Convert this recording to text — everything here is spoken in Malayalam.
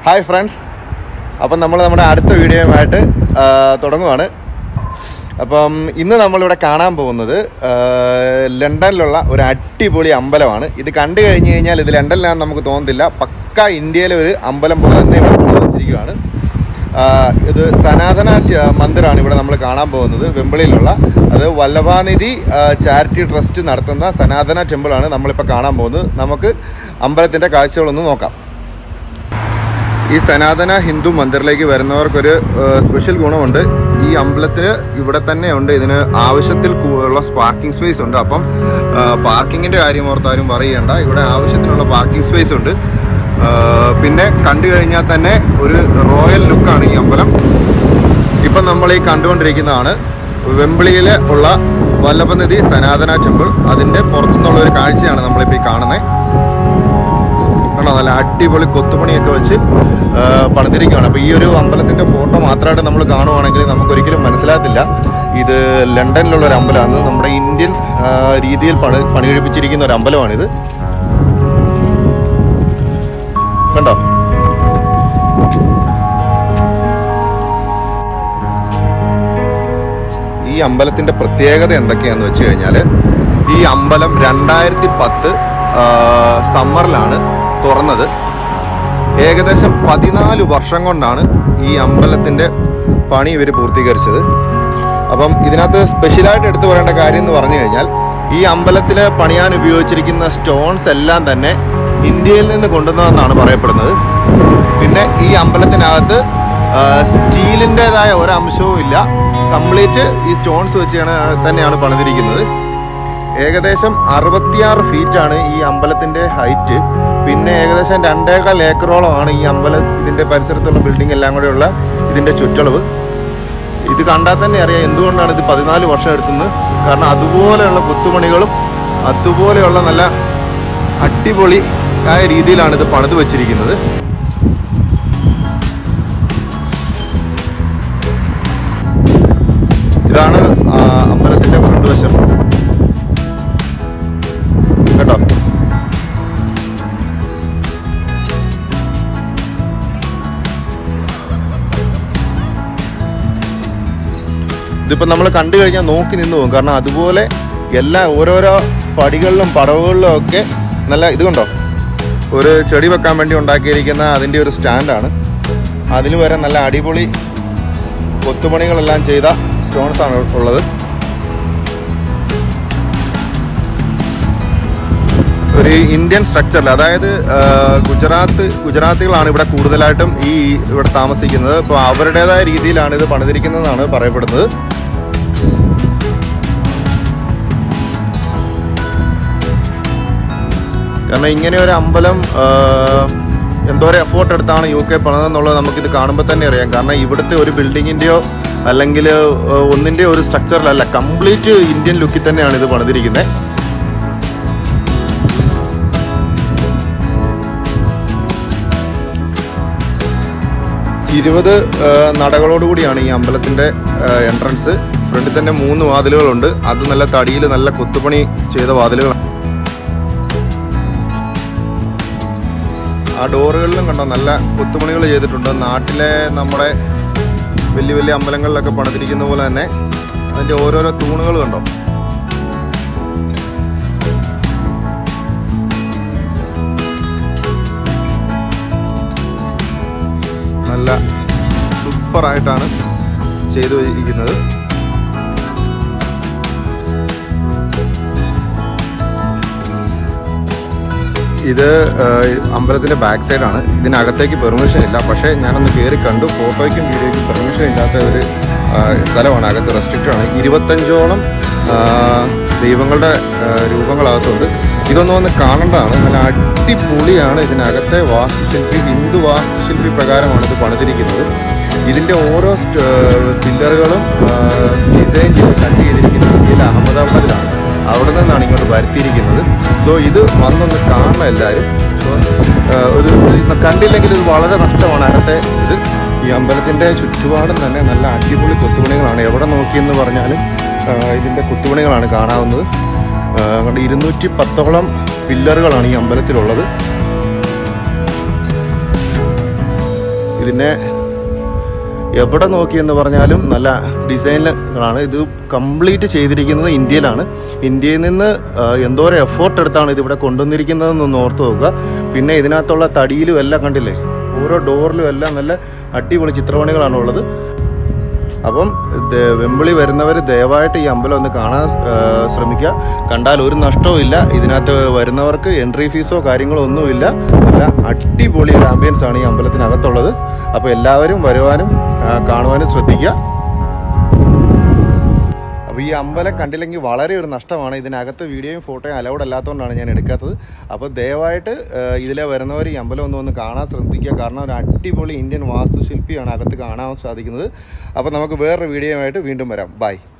ഹായ് ഫ്രണ്ട്സ് അപ്പം നമ്മൾ നമ്മുടെ അടുത്ത വീഡിയോയുമായിട്ട് ആ, തുടങ്ങുവാണ് അപ്പം ഇന്ന് നമ്മളിവിടെ കാണാൻ പോകുന്നത് ആ, ലണ്ടനിലുള്ള ഒരു അടിപൊളി അമ്പലമാണ് ഇത് കണ്ടു കഴിഞ്ഞ് കഴിഞ്ഞാൽ ഇത് ലണ്ടനിലാണെന്ന് നമുക്ക് തോന്നത്തില്ല പക്ക ഇന്ത്യയിലെ ഒരു അമ്പലം പോലെ തന്നെ ഇവിടെ കൊണ്ടു വച്ചിരിക്കുകയാണ് ആ, ഇത് സനാതന ച- മന്ദിറാണ് ഇവിടെ നമ്മൾ കാണാൻ പോകുന്നത് വെമ്പിളിയിലുള്ള അത് വല്ലഭാനിധി ചാരിറ്റി ട്രസ്റ്റ് നടത്തുന്ന സനാതന ടെമ്പിളാണ് നമ്മളിപ്പോൾ കാണാൻ പോകുന്നത് നമുക്ക് അമ്പലത്തിൻ്റെ കാഴ്ചകളൊന്ന് നോക്കാം ഈ സനാതന ഹിന്ദു മന്ദിറിലേക്ക് വരുന്നവർക്കൊരു സ്പെഷ്യൽ ഗുണമുണ്ട് ഈ അമ്പലത്തിൽ ഇവിടെ തന്നെ ഉണ്ട് ഇതിന് ആവശ്യത്തിൽ കൂ- ഉള്ള പാർക്കിംഗ് സ്പേസ് ഉണ്ട് അപ്പം പാർക്കിങ്ങിൻ്റെ കാര്യം ഓർത്താരും പറയേണ്ട ഇവിടെ ആവശ്യത്തിനുള്ള പാർക്കിംഗ് സ്പേസ് ഉണ്ട് ആ, പിന്നെ കണ്ടു കഴിഞ്ഞാൽ തന്നെ ഒരു റോയൽ ലുക്കാണ് ഈ അമ്പലം ഇപ്പം നമ്മൾ ഈ കണ്ടുകൊണ്ടിരിക്കുന്നതാണ് വെമ്പിളിയിൽ ഉള്ള വല്ലഭനിധി സനാതന ടെമ്പിൾ അതിൻ്റെ പുറത്തുനിന്നുള്ള ഒരു കാഴ്ചയാണ് നമ്മളിപ്പോൾ ഈ കാണുന്നത് കണ്ടോ നല്ല അടിപൊളി കൊത്തുപണിയൊക്കെ വെച്ച് ആ, പണിതിരിക്കുകയാണ് അപ്പോൾ ഈ ഒരു അമ്പലത്തിൻ്റെ ഫോട്ടോ മാത്രമായിട്ട് നമ്മൾ കാണുവാണെങ്കിൽ നമുക്കൊരിക്കലും മനസ്സിലാകത്തില്ല ഇത് ലണ്ടനിലുള്ള ഒരു അമ്പലമാണ് നമ്മുടെ ഇന്ത്യൻ ആ, രീതിയിൽ പണി പണികഴിപ്പിച്ചിരിക്കുന്ന ഒരു അമ്പലമാണിത് കണ്ടോ ഈ അമ്പലത്തിൻ്റെ പ്രത്യേകത എന്തൊക്കെയാണെന്ന് വെച്ച് കഴിഞ്ഞാൽ ഈ അമ്പലം രണ്ടായിരത്തി പത്ത് സമ്മറിലാണ് തുറന്നത് ഏകദേശം പതിനാല് വർഷം കൊണ്ടാണ് ഈ അമ്പലത്തിൻ്റെ പണി ഇവർ പൂർത്തീകരിച്ചത് അപ്പം ഇതിനകത്ത് സ്പെഷ്യലായിട്ട് എടുത്തു പറയേണ്ട കാര്യം എന്ന് പറഞ്ഞു കഴിഞ്ഞാൽ ഈ അമ്പലത്തിൽ പണിയാൻ ഉപയോഗിച്ചിരിക്കുന്ന സ്റ്റോൺസ് എല്ലാം തന്നെ ഇന്ത്യയിൽ നിന്ന് കൊണ്ടുവന്നതെന്നാണ് പറയപ്പെടുന്നത് പിന്നെ ഈ അമ്പലത്തിനകത്ത് സ്റ്റീലിൻ്റെതായ ഒരംശവും ഇല്ല കംപ്ലീറ്റ് ഈ സ്റ്റോൺസ് വെച്ചാണ് തന്നെയാണ് പണിതിരിക്കുന്നത് ഏകദേശം അറുപത്തിയാറ് ഫീറ്റാണ് ഈ അമ്പലത്തിൻ്റെ ഹൈറ്റ് പിന്നെ ഏകദേശം രണ്ടേകാൽ ഏക്കറോളമാണ് ഈ അമ്പലം ഇതിൻ്റെ പരിസരത്തുള്ള ബിൽഡിംഗ് എല്ലാം കൂടെയുള്ള ഇതിൻ്റെ ചുറ്റളവ് ഇത് കണ്ടാൽ തന്നെ അറിയാം എന്തുകൊണ്ടാണ് ഇത് പതിനാല് വർഷം എടുക്കുന്നത് കാരണം അതുപോലെയുള്ള കൊത്തുപണികളും അതുപോലെയുള്ള നല്ല അടിപൊളി ആയ രീതിയിലാണ് ഇത് പണിത് വെച്ചിരിക്കുന്നത് ഇതാണ് ആ, അമ്പലത്തിന്റെ ഫ്രണ്ട് വശം കേട്ടോ ഇതിപ്പോൾ നമ്മൾ കണ്ടു കഴിഞ്ഞാൽ നോക്കി നിന്ന് പോകും കാരണം അതുപോലെ എല്ലാ ഓരോരോ പടികളിലും പടവുകളിലും ഒക്കെ നല്ല ഇത് കണ്ടോ ഒരു ചെടി വെക്കാൻ വേണ്ടി ഉണ്ടാക്കിയിരിക്കുന്ന അതിൻ്റെ ഒരു സ്റ്റാൻഡാണ് അതിൽ വരെ നല്ല അടിപൊളി കൊത്തുപണികളെല്ലാം ചെയ്ത സ്റ്റോൺസ് ആണ് ഉള്ളത് ഒരു ഇന്ത്യൻ സ്ട്രക്ചറിൽ അതായത് ആ, ഗുജറാത്ത് ഗുജറാത്തികളാണ് ഇവിടെ കൂടുതലായിട്ടും ഈ ഇവിടെ താമസിക്കുന്നത് അപ്പോൾ അവരുടേതായ രീതിയിലാണ് ഇത് പണിതിരിക്കുന്നതെന്നാണ് പറയപ്പെടുന്നത് കാരണം ഇങ്ങനെ ഒരു അമ്പലം ആ, എന്തോരം എഫോർട്ട് എടുത്താണ് യു കെ പണിതെന്നുള്ളത് നമുക്കിത് കാണുമ്പോൾ തന്നെ അറിയാം കാരണം ഇവിടുത്തെ ഒരു ബിൽഡിങ്ങിൻ്റെയോ അല്ലെങ്കിൽ ഒന്നിൻ്റെയോ ഒരു സ്ട്രക്ചറിലല്ല കംപ്ലീറ്റ് ഇന്ത്യൻ ലുക്കിൽ തന്നെയാണ് ഇത് പണിതിരിക്കുന്നത് ഇരുപത് നടകളോടുകൂടിയാണ് ഈ അമ്പലത്തിൻ്റെ എൻട്രൻസ് ഫ്രണ്ടിൽ തന്നെ മൂന്ന് വാതിലുകളുണ്ട് അത് നല്ല തടിയിൽ നല്ല കൊത്തുപണി ചെയ്ത വാതിലുകളാണ് ആ ഡോറുകളിലും കണ്ടോ നല്ല കൊത്തുപണികൾ ചെയ്തിട്ടുണ്ട് നാട്ടിലെ നമ്മുടെ വലിയ വലിയ അമ്പലങ്ങളിലൊക്കെ പണിതിരിക്കുന്ന പോലെ തന്നെ അതിൻ്റെ ഓരോരോ തൂണുകൾ കണ്ടോ നല്ല സൂപ്പറായിട്ടാണ് ചെയ്തു ഇരിക്കുന്നത് ഇത് ആ, അമ്പലത്തിന്റെ ബാക്ക് സൈഡാണ് ഇതിനകത്തേക്ക് പെർമിഷൻ ഇല്ല പക്ഷേ ഞാനൊന്ന് കയറി കണ്ടു ഫോട്ടോയ്ക്കും വീഡിയോയ്ക്കും പെർമിഷൻ ഇല്ലാത്ത ഒരു ആ, സ്ഥലമാണ് അകത്ത് റെസ്ട്രിക്റ്റഡ് ആണ് ഇരുപത്തഞ്ചോളം ആ, ദൈവങ്ങളുടെ ആ, രൂപങ്ങളകത്തുണ്ട് ഇതൊന്നും ഒന്ന് കാണേണ്ടതാണ് നല്ല അടിപൊളിയാണ് ഇതിനകത്തെ വാസ്തുശില്പി ഹിന്ദു വാസ്തുശില്പി പ്രകാരമാണ് ഇത് പണിതിരിക്കുന്നത് ഇതിൻ്റെ ഓരോ പില്ലറുകളും ഡിസൈൻ ചെയ്ത് കട്ട് ചെയ്തിരിക്കുന്നത് ഇന്ത്യയിലെ അഹമ്മദാബാദിലാണ് അവിടെ നിന്നാണ് ഇങ്ങോട്ട് വരുത്തിയിരിക്കുന്നത് സോ ഇത് വന്നൊന്ന് കാണണം എല്ലാവരും സോ ഒരു ഇത് കണ്ടില്ലെങ്കിൽ ഇത് വളരെ നഷ്ടമാണ് അകത്തെ ഇത് ഈ അമ്പലത്തിൻ്റെ ചുറ്റുപാടും തന്നെ നല്ല അടിപൊളി കൊത്തുപണികളാണ് എവിടെ നോക്കിയെന്ന് പറഞ്ഞാലും ആ, ഇതിൻ്റെ കൊത്തുപണികളാണ് കാണാവുന്നത് ആ, അതുകൊണ്ട് ഇരുന്നൂറ്റി പത്തോളം പില്ലറുകളാണ് ഈ അമ്പലത്തിലുള്ളത് പിന്നെ എവിടെ നോക്കി എന്ന് പറഞ്ഞാലും നല്ല ഡിസൈനുകളാണ് ഇത് കംപ്ലീറ്റ് ചെയ്തിരിക്കുന്നത് ഇന്ത്യയിലാണ് ഇന്ത്യയിൽ നിന്ന് ആ, എന്തോരം എഫേർട്ട് എടുത്താണ് ഇതിവിടെ കൊണ്ടുവന്നിരിക്കുന്നതെന്നൊന്ന് ഓർത്ത് നോക്കുക പിന്നെ ഇതിനകത്തുള്ള തടിയിലും എല്ലാം കണ്ടില്ലേ ഓരോ ഡോറിലും എല്ലാം നല്ല അടിപൊളി ചിത്രപണികളാണ് ഉള്ളത് അപ്പം ദേ- വെമ്പിളി വരുന്നവർ ദയവായിട്ട് ഈ അമ്പലം ഒന്ന് കാണാൻ ആ, ശ്രമിക്കുക കണ്ടാൽ ഒരു നഷ്ടവും ഇല്ല ഇതിനകത്ത് വരുന്നവർക്ക് എൻട്രി ഫീസോ കാര്യങ്ങളോ ഒന്നുമില്ല നല്ല അടിപൊളി ഒരു ആംബിയൻസ് ആണ് ഈ അമ്പലത്തിനകത്തുള്ളത് അപ്പോൾ എല്ലാവരും വരുവാനും ആ, കാണുവാനും ശ്രദ്ധിക്കുക അപ്പോൾ ഈ അമ്പലം കണ്ടില്ലെങ്കിൽ വളരെ ഒരു നഷ്ടമാണ് ഇതിനകത്ത് വീഡിയോയും ഫോട്ടോയും അലൗഡ് അല്ലാത്തതുകൊണ്ടാണ് ഞാൻ എടുക്കാത്തത് അപ്പോൾ ദയവായിട്ട് ഏഹ്, ഇതിലെ വരുന്നവർ ഈ അമ്പലം ഒന്ന് വന്ന് കാണാൻ ശ്രദ്ധിക്കുക കാരണം ഒരു അടിപൊളി ഇന്ത്യൻ വാസ്തുശില്പിയാണ് അകത്ത് കാണാൻ സാധിക്കുന്നത് അപ്പോൾ നമുക്ക് വേറൊരു വീഡിയോയുമായിട്ട് വീണ്ടും വരാം ബൈ